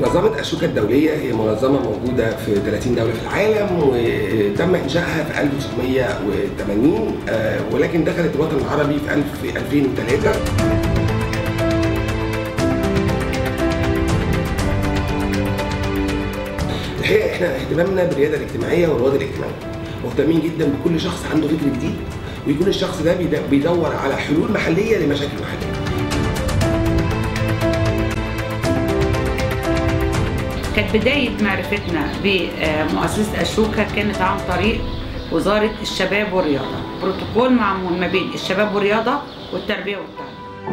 منظمة أشوكا الدولية هي منظمة موجودة في 30 دولة في العالم وتم إنشائها في 1980 آه، ولكن دخلت الوطن العربي في 1000 في 2003 الحقيقة احنا اهتمامنا بالريادة الاجتماعية والرواد الاجتماعية مهتمين جدا بكل شخص عنده فكر جديد ويكون الشخص ده بيد- بيدور على حلول محلية لمشاكل محلية كانت بداية معرفتنا بمؤسسة أشوكا كانت عن طريق وزارة الشباب والرياضة بروتوكول معمول ما بين الشباب والرياضة والتربية والتعليم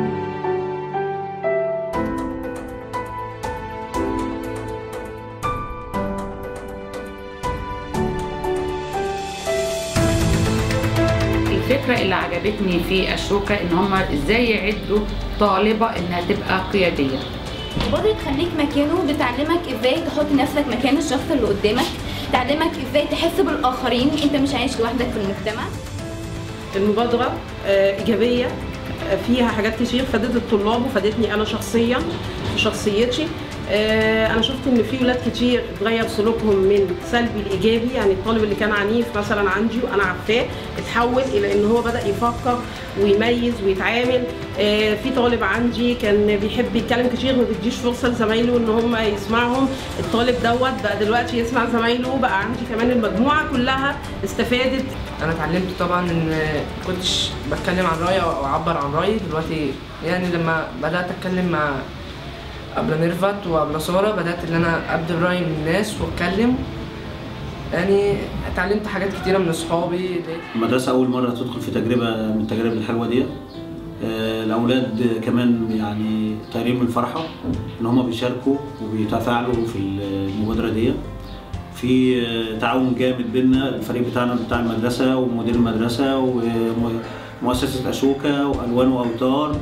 الفكرة اللي عجبتني في أشوكا إن هم إزاي يعدوا طالبة إنها تبقى قيادية مبادرة خليك مكانه بتعلمك ازاي تحط نفسك مكان الشخص اللي قدامك تعلمك ازاي تحس بالاخرين انت مش عايش لوحدك في المجتمع المبادرة آه، إيجابية آه، فيها حاجات كتير فادت الطلاب وفادتني أنا شخصيا في شخصيتي آه، أنا شفت إن في ولاد كتير اتغير سلوكهم من سلبي لإيجابي يعني الطالب اللي كان عنيف مثلا عندي وأنا عارفاه اتحول إلى إن هو بدأ يفكر ويميز ويتعامل آه، في طالب عندي كان بيحب يتكلم كتير ما بيديش فرصة لزمايله إن هم يسمعهم الطالب دوت بقى دلوقتي يسمع زمايله بقى عندي كمان المجموعة كلها استفادت انا اتعلمت طبعا ان كنتش بتكلم عن رايي او اعبر عن رايي دلوقتي يعني لما بدات اتكلم مع قبل ميرفت وقبل ساره بدات ان انا ابدي رايي من الناس واتكلم يعني اتعلمت حاجات كتيره من اصحابي المدرسة أول مرة تدخل في تجربة من التجارب الحلوة دي آه، الأولاد كمان يعني طايرين من الفرحة إن هما بيشاركوا وبيتفاعلوا في المبادرة دي في آه، تعاون جامد بينا الفريق بتاعنا بتاع المدرسة ومدير المدرسة ومؤسسة أشوكا وألوان وأوتار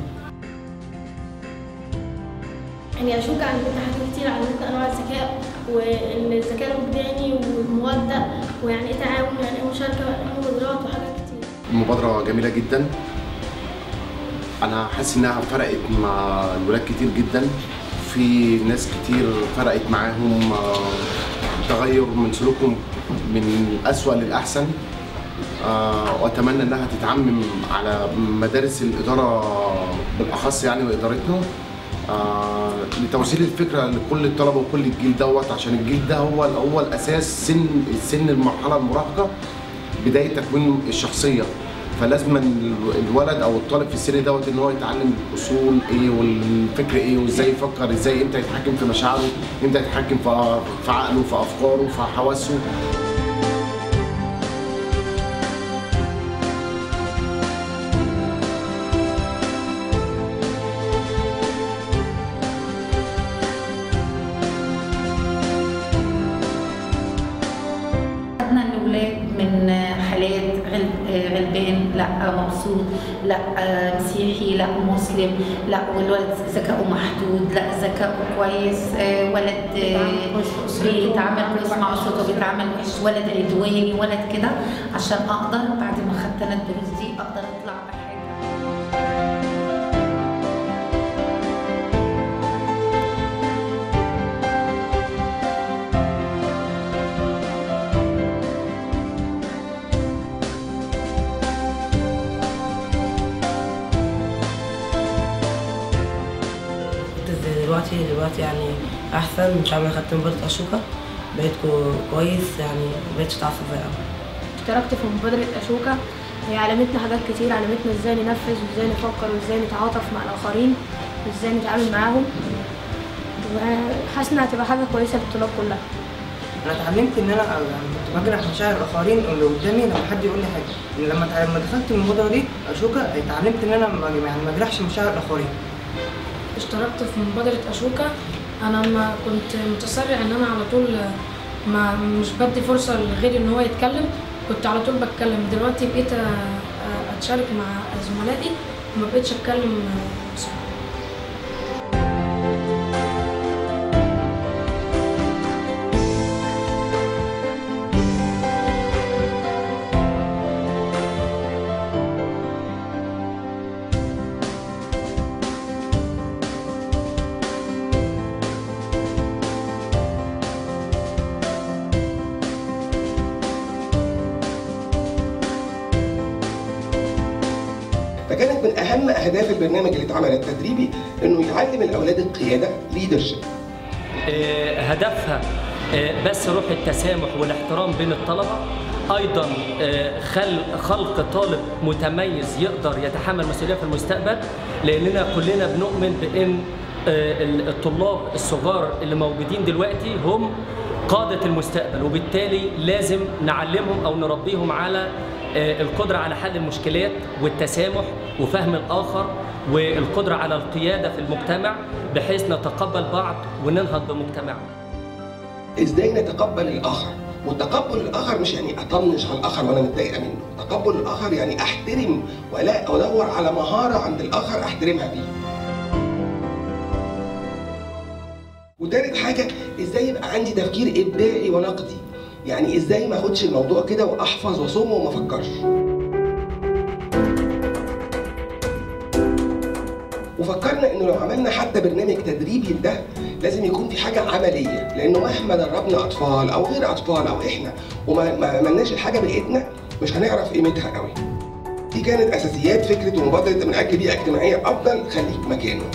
يعني أشوكا علمتنا حاجات كتير علمتنا أنواع الذكاء وإن الذكاء الوجداني والمودة ويعني إيه تعاون ويعني إيه مشاركة ويعني إيه مبادرات وحاجات كتير المبادرة جميلة جدا أنا حاسس إنها فرقت مع الولاد كتير جدا في ناس كتير فرقت معاهم آه، تغير من سلوكهم من أسوأ للأحسن آه، وأتمنى إنها تتعمم على مدارس الإدارة بالأخص يعني وإدارتنا آه، لتوصيل الفكرة لكل الطلبة وكل الجيل دوت عشان الجيل ده هو هو الأساس سن سن المرحلة المراهقة بدايه تكوين الشخصيه فلازم الولد او الطالب في السن دوت ان هو يتعلم الاصول ايه والفكر ايه وازاي يفكر ازاي امتى يتحكم في مشاعره امتى يتحكم في في عقله في افكاره في حواسه خدنا الاولاد من حالات غل- غلبان لا مبسوط لا مسيحي لا مسلم لا والولد ذكاؤه محدود لا ذكاؤه كويس آه، ولد آه، بيتعامل كويس مع اسرته بيتعامل وحش ولد عدواني ولد كده عشان اقدر بعد ما خدت انا الدروس دي اقدر اطلع بحاجه دلوقتي دلوقتي يعني احسن مش عارفه خدت مبادره اشوكا بقيت كو- كويس يعني مبقتش اتعصب زي الاول اشتركت في مبادرة أشوكا هي علمتنا حاجات كتير علمتنا ازاي ننفذ وازاي نفكر وازاي نتعاطف مع الآخرين وازاي نتعامل معاهم وحاسس انها هتبقى حاجة كويسة للطلاب كلها انا اتعلمت ان انا يعني كنت بجرح مشاعر الاخرين اللي قدامي لما حد يقول لي حاجه لما تع- لما دخلت المبادره دي اشوكا اتعلمت ان انا ما يعني ما اجرحش مشاعر الاخرين اشتركت في مبادرة أشوكا أنا ما كنت متسرع إن أنا على طول ما مش بدي فرصة لغيري إن هو يتكلم كنت على طول بتكلم دلوقتي بقيت أ- أ- أتشارك مع زملائي وما بقيتش أتكلم بسرعة كانت من اهم اهداف البرنامج اللي اتعمل التدريبي انه يعلم الاولاد القياده ليدرشيب آه، هدفها آه، بس روح التسامح والاحترام بين الطلبة أيضا آه، خلق خلق طالب متميز يقدر يتحمل مسؤولية في المستقبل لأننا كلنا بنؤمن بأن آه، الطلاب الصغار اللي موجودين دلوقتي هم قادة المستقبل وبالتالي لازم نعلمهم أو نربيهم على آه، القدرة على حل المشكلات والتسامح وفهم الآخر والقدرة على القيادة في المجتمع بحيث نتقبل بعض وننهض بمجتمعنا ازاي نتقبل الاخر والتقبل الاخر مش يعني اطنش على الاخر وانا متضايقه منه تقبل الاخر يعني احترم ولا ادور على مهاره عند الاخر احترمها فيه وتالت حاجه ازاي يبقى عندي تفكير ابداعي ونقدي يعني ازاي ما اخدش الموضوع كده واحفظ واصم وما افكرش وفكرنا انه لو عملنا حتى برنامج تدريبي ده لازم يكون في حاجه عمليه لانه مهما دربنا اطفال او غير اطفال او احنا وما ما عملناش الحاجه بايدنا مش هنعرف قيمتها قوي دي كانت اساسيات فكره ومبادره من اجل بيئه اجتماعيه افضل خليك مكانه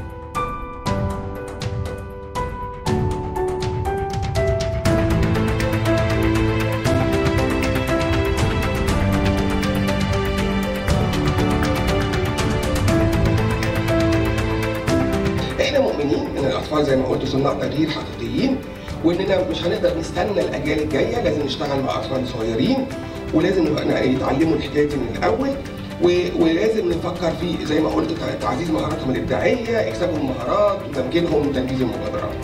احنا مؤمنين ان الاطفال زي ما قلت صناع تغيير حقيقيين واننا مش هنقدر نستنى الاجيال الجايه لازم نشتغل مع اطفال صغيرين ولازم نبقى يتعلموا الحكايه دي من الاول و- ولازم نفكر في زي ما قلت تع- تعزيز مهاراتهم الابداعيه اكسابهم مهارات وتمكينهم من تنفيذ المبادرات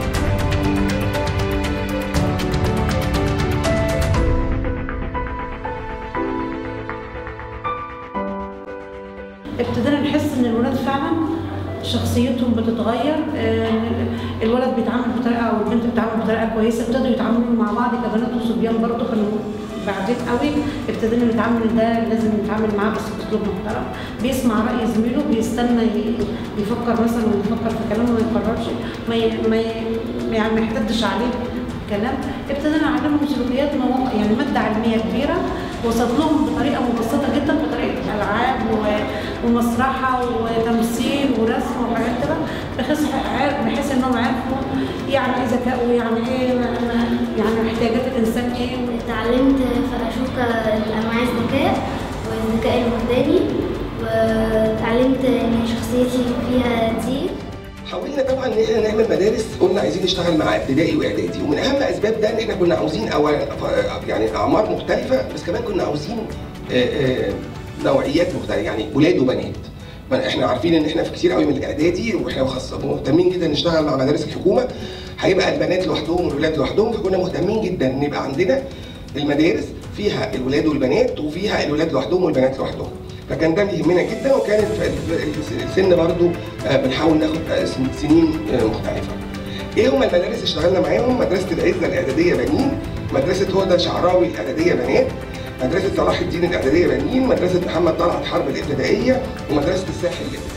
ابتدينا نحس ان الولاد فعلا شخصيتهم بتتغير آه، الولد بيتعامل بطريقه او البنت بتتعامل بطريقه كويسه ابتدوا يتعاملوا مع بعض كبنات وصبيان برضه كانوا بعدين قوي ابتدينا نتعامل ده لازم نتعامل معاه بس باسلوب محترم بيسمع راي زميله بيستنى ي- يفكر مثلا ويفكر في كلامه ما يقررش ما ي- ما ي- يعني ما يحتدش عليه كلام ابتدينا نعلمهم سلوكيات مواقع يعني ماده علميه كبيره وصلت لهم بطريقه مبسطه جدا بطريقه العاب و- ومسرحه وتمثيل ورسم وحاجات كده بحيث عارف- بحيث انهم عرفوا يعني ايه ذكاء ويعني ايه ما- ما- يعني احتياجات الانسان ايه اتعلمت في أشوكا أنواع الذكاء والذكاء الوجداني واتعلمت إن شخصيتي فيها دي حاولنا طبعا ان احنا نعمل مدارس قلنا عايزين نشتغل مع ابتدائي واعدادي ومن اهم اسباب ده ان احنا كنا عاوزين اولا ف- يعني اعمار مختلفه بس كمان كنا عاوزين آه، آه، نوعيات مختلفه يعني ولاد وبنات ما احنا عارفين ان احنا في كتير قوي من الاعدادي واحنا خاصة مهتمين جدا نشتغل مع مدارس الحكومه هيبقى البنات لوحدهم والولاد لوحدهم فكنا مهتمين جدا ان يبقى عندنا المدارس فيها الولاد والبنات وفيها الولاد لوحدهم والبنات لوحدهم فكان ده بيهمنا جدا وكانت في ال- السن برضو آه، بنحاول ناخد آه، سن- سنين آه، مختلفه. ايه هم المدارس اللي اشتغلنا معاهم؟ مدرسه العزه الاعداديه بنين، مدرسه هدى شعراوي الاعداديه بنات، مدرسه صلاح الدين الاعداديه بنين، مدرسه محمد طلعت حرب الابتدائيه، ومدرسه الساحل الابتدائيه.